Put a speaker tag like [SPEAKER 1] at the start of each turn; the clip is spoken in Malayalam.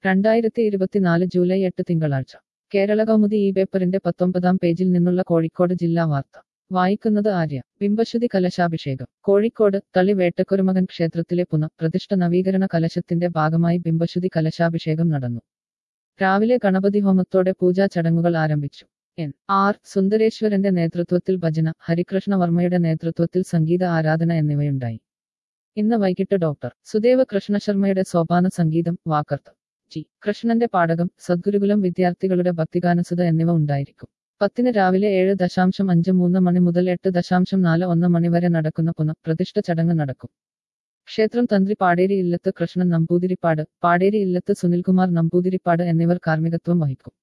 [SPEAKER 1] രണ്ടായിരത്തി ഇരുപത്തിനാല് ജൂലൈ എട്ട് തിങ്കളാഴ്ച കേരള കൗമുദി ഈ പേപ്പറിന്റെ പത്തൊമ്പതാം പേജിൽ നിന്നുള്ള കോഴിക്കോട് ജില്ലാ വാർത്ത വായിക്കുന്നത് ആര്യ ബിംബശുദ്ധി കലശാഭിഷേകം കോഴിക്കോട് തളി വേട്ടക്കുരുമകൻ ക്ഷേത്രത്തിലെ പുന പ്രതിഷ്ഠ നവീകരണ കലശത്തിന്റെ ഭാഗമായി ബിംബശുദ്ധി കലശാഭിഷേകം നടന്നു രാവിലെ ഗണപതി ഹോമത്തോടെ പൂജാ ചടങ്ങുകൾ ആരംഭിച്ചു എൻ ആർ സുന്ദരേശ്വരന്റെ നേതൃത്വത്തിൽ ഭജന ഹരികൃഷ്ണവർമ്മയുടെ നേതൃത്വത്തിൽ സംഗീത ആരാധന എന്നിവയുണ്ടായി ഇന്ന് വൈകിട്ട് ഡോക്ടർ സുദേവ കൃഷ്ണശർമ്മയുടെ സോപാന സംഗീതം വാക്കർത്ത് ജി കൃഷ്ണന്റെ പാടകം സദ്ഗുരുകുലം വിദ്യാർത്ഥികളുടെ ഭക്തിഗാനസുത എന്നിവ ഉണ്ടായിരിക്കും പത്തിന് രാവിലെ ഏഴ് ദശാംശം അഞ്ച് മൂന്ന് മണി മുതൽ എട്ട് ദശാംശം നാല് ഒന്ന് മണി വരെ നടക്കുന്ന പുന പ്രതിഷ്ഠ ചടങ്ങ് നടക്കും ക്ഷേത്രം തന്ത്രി പാടേരി ഇല്ലത്ത് കൃഷ്ണൻ നമ്പൂതിരിപ്പാട് പാടേരി ഇല്ലത്ത് സുനിൽകുമാർ നമ്പൂതിരിപ്പാട് എന്നിവർ കാർമ്മികത്വം വഹിക്കും